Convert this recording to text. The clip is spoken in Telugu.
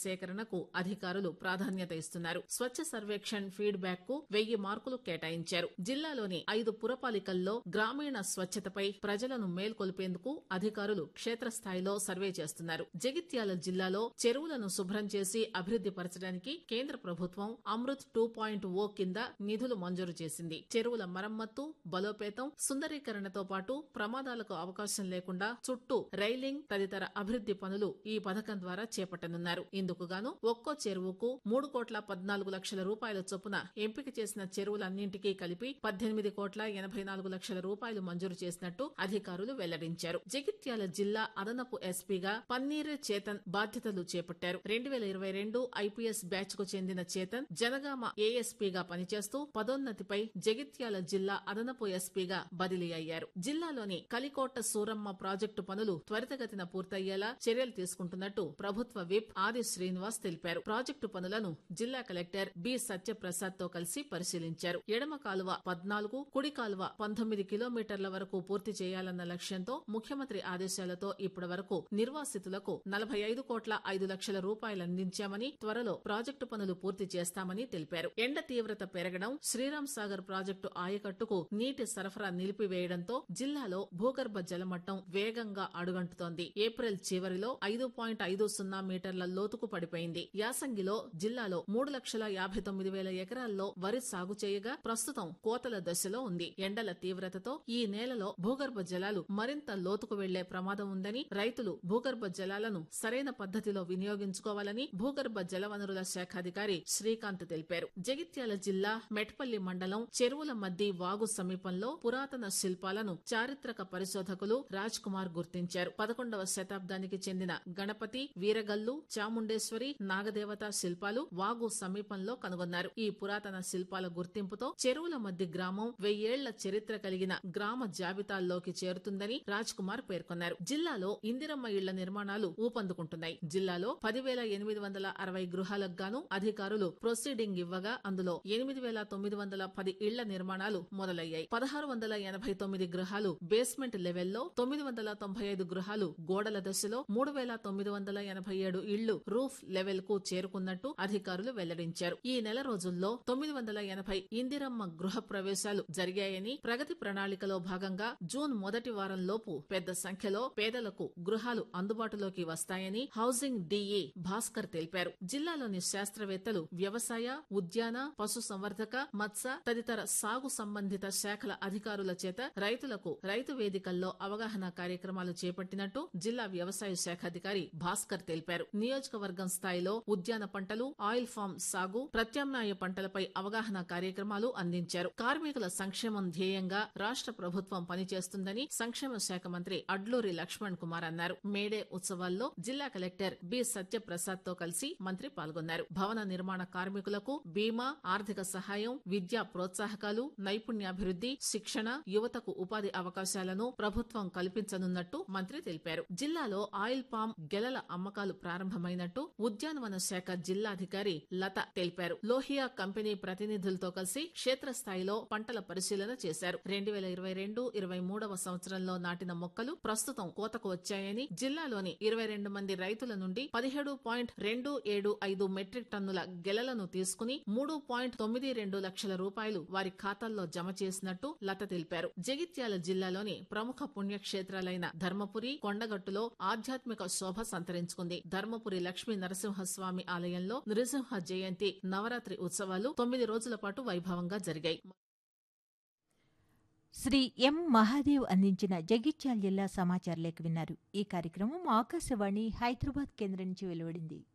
సేకరణకు అధికారులు ప్రాధాన్యత ఇస్తున్నారు స్వచ్ఛ సర్వేక్షణ్ ఫీడ్ బ్యాక్ కు వెయ్యి మార్కులు కేటాయించారు జిల్లాలోని ఐదు పురపాలికల్లో గ్రామీణ స్వచ్ఛతపై ప్రజలను మేల్కొల్పేందుకు అధికారులు క్షేత్రస్థాయిలో సర్వే చేస్తున్నారు జగిత్యాల జిల్లాలో చెరువులను శుభ్రం చేసి అభివృద్ది పరచడానికి కేంద్ర ప్రభుత్వం అమృత్ టూ పాయింట్ ఓ కింద నిధులు మంజూరు చేసింది చెరువుల మరమ్మత్తు బలోపేతం సుందరీకరణతో పాటు ప్రమాదాలకు అవకాశం లేకుండా చుట్టూ రైలింగ్ తదితర అభివృద్ది పనులు ఈ పథకం ద్వారా చేపట్టనున్నారు ఇందుకు గాను ఒక్కో చెరువుకు మూడు కోట్ల పద్నాలుగు లక్షల రూపాయల చొప్పున ఎంపిక చేసిన చెరువులన్నింటికీ కలిపి పద్దెనిమిది కోట్ల ఎనభై నాలుగు లక్షల రూపాయలు మంజూరు చేసినట్టు అధికారులు వెల్లడించారు జగిత్యాల జిల్లా అదనపు ఎస్పీగా పన్నీర్ చేతన్ బాధ్యతలు చేపట్టారు రెండు వేల ఇరవై రెండు ఐపీఎస్ బ్యాచ్ కు చెందిన చేతన్ జనగామ ఏఎస్పీగా పనిచేస్తూ పదోన్నతిపై జగిత్యాల జిల్లా అదనపు ఎస్పీగా బదిలీ అయ్యారు జిల్లాలోని కలికోట సూరమ్మ ప్రాజెక్టు పనులు త్వరితగతిన పూర్తయ్యేలా చర్యలు తీసుకుంటున్నట్టు ప్రభుత్వ విప్ ఆది శ్రీనివాస్ తెలిపారు ప్రాజెక్టు పనులను జిల్లా కలెక్టర్ బి సత్యప్రసాద్ తో కలిసి పరిశీలించారు ఎడమ కాలువ పద్నాలుగు కుడి కాలువ పంతొమ్మిది కిలోమీటర్ల వరకు పూర్తి చేయాలన్న లక్ష్యంతో ముఖ్యమంత్రి ఆదేశాలతో ఇప్పటి వరకు నిర్వాసితులకు నలభై ఐదు కోట్ల ఐదు లక్షల రూపాయలు అందించామని త్వరలో ప్రాజెక్టు పనులు పూర్తి చేస్తామని తెలిపారు ఎండ తీవ్రత పెరగడం శ్రీరామ్ సాగర్ ప్రాజెక్టు ఆయకట్టుకు నీటి సరఫరా నిలిపివేయడంతో జిల్లాలో భూగర్భ జలమట్టం వేగంగా అడుగంటుతోంది ఏప్రిల్ చివరిలో ఐదు పాయింట్ ఐదు సున్నా మీటర్ల లోతుకు పడిపోయింది యాసంగిలో జిల్లాలో మూడు లక్షల యాభై తొమ్మిది వేల ఎకరాల్లో వరి సాగు చేయగా ప్రస్తుతం కోతల దశలో ఉంది ఎండల తీవ్రతతో ఈ నేలలో భూగర్భ జలాలు మరింత లోతుకు వెళ్లే ప్రమాదం ఉందని రైతులు భూగర్భ జలాలను సరైన పద్దతిలో వినియోగించుకోవాలని భూగర్భ జలవనరుల శాఖాధికారి శ్రీకాంత్ తెలిపారు జగిత్యాల జిల్లా మెట్పల్లి మండలం చెరువుల మద్ది వాగు సమీపంలో పురాతన శిల్పాలను చారిత్రక పరిశోధకులు రాజ్ కుమార్ గుర్తించారు పదకొండవ శతాబ్దానికి చెందిన గణపతి వీరగల్లు చాముండేశ్వరి నాగదేవత శిల్పాలు వాగు సమీపంలో కనుగొన్నారు ఈ పురాతన శిల్పాల గుర్తింపుతో చెరువుల మధ్య గ్రామం వెయ్యేళ్ల చరిత్ర కలిగిన గ్రామ జాబితాల్లోకి చేరుతుందని రాజ్ కుమార్ పేర్కొన్నారు జిల్లాలో ఇందిరమ్మ ఇళ్ల నిర్మాణాలు ఊపందుకుంటున్నాయి జిల్లాలో పదివేల ఎనిమిది వందల అరవై గృహాలకు గాను అధికారులు ప్రొసీడింగ్ ఇవ్వగా అందులో ఎనిమిది వేల తొమ్మిది వందల పది ఇళ్ల నిర్మాణాలు మొదలయ్యాయి పదహారు వందల ఎనభై తొమ్మిది గృహాలు బేస్మెంట్ లెవెల్లో తొమ్మిది వందల తొంభై ఐదు గృహాలు గోడల దశలో మూడు వేల తొమ్మిది వందల ఎనభై ఏడు ఇళ్లు రూఫ్ లెవెల్ కు చేరుకున్నట్టు అధికారులు వెల్లడించారు ఈ నెల రోజుల్లో తొమ్మిది వందల ఎనభై ఇందిరమ్మ గృహ ప్రవేశాలు జరిగాయని ప్రగతి ప్రణాళికలో భాగంగా జూన్ మొదటి వారం లోపు పెద్ద సంఖ్యలో పేదలకు గృహాలు అందుబాటులోకి వస్తాయని హౌసింగ్ డీఈ భాస్కర్ తెలిపారు జిల్లాలోని శాస్త్రవేత్తలు వ్యవసాయ ఉద్యాన పశు సంవర్ధక మత్స్య తదితర సాగు సంబంధిత శాఖల అధికారుల చేత రైతులకు రైతు వేదికల్లో అవగాహన కార్యక్రమాలు చేపట్టినట్టు జిల్లా వ్యవసాయ శాఖాధికారి భాస్కర్ తెలిపారు నియోజకవర్గం స్థాయిలో ఉద్యాన పంటలు ఆయిల్ ఫామ్ సాగు ప్రత్యామ్నాయ పంటలపై అవగాహన కార్యక్రమాలు అందించారు కార్మికుల సంక్షేమం ధ్యేయంగా రాష్ట్ర ప్రభుత్వం పనిచేస్తుందని సంక్షేమ శాఖ మంత్రి అడ్లూరి లక్ష్మణ్ కుమార్ అన్నారు మేడే ఉత్సవాల్లో జిల్లా కలెక్టర్ బి సత్యప్రసాద్ తో కలిసి మంత్రి పాల్గొన్నారు భవన నిర్మాణ కార్మికులకు బీమా ఆర్థిక సహాయం విద్యా ప్రోత్సాహకాలు నైపుణ్యాభివృద్ది శిక్షణ యువతకు ఉపాధి అవకాశాలను ప్రభుత్వం కల్పించనున్నట్టు మంత్రి తెలిపారు జిల్లాలో ఆయిల్ పామ్ గెలల అమ్మకాలు ప్రారంభమైనట్టు ఉద్యానవన శాఖ జిల్లాధికారి లత తెలిపారు లోహియా కంపెనీ ప్రతినిధులతో కలిసి క్షేత్రస్థాయిలో పంటల పరిశీలన చేశారు రెండు వేల ఇరవై రెండు ఇరవై మూడవ సంవత్సరంలో నాటిన మొక్కలు ప్రస్తుతం కోతకు వచ్చాయని జిల్లాలోని ఇరవై రెండు మంది రైతుల నుండి పదిహేడు పాయింట్ రెండు ఏడు ఐదు మెట్రిక్ టన్నుల గెలలను తీసుకుని మూడు పాయింట్ తొమ్మిది రెండు లక్షల రూపాయలు వారి ఖాతాల్లో జమ చేసినట్టు లత తెలిపారు జగిత్యాల జిల్లాలోని ప్రముఖ పుణ్యక్షేత్రాలైన ధర్మపురి కొండగట్టులో ఆధ్యాత్మిక శోభ సంతరించుకుంది ధర్మపురి లక్ష్మీ నరసింహస్వామి ఆలయంలో నృసింహ జయంతి నవరాత్రి ఉత్సవాలు తొమ్మిది రోజుల పాటు వైభవంగా జరిగాయి శ్రీ ఎం మహాదేవ్ అందించిన జగిత్యాల జిల్లా సమాచార లేఖ విన్నారు ఈ కార్యక్రమం ఆకాశవాణి హైదరాబాద్ కేంద్రం నుంచి వెలువడింది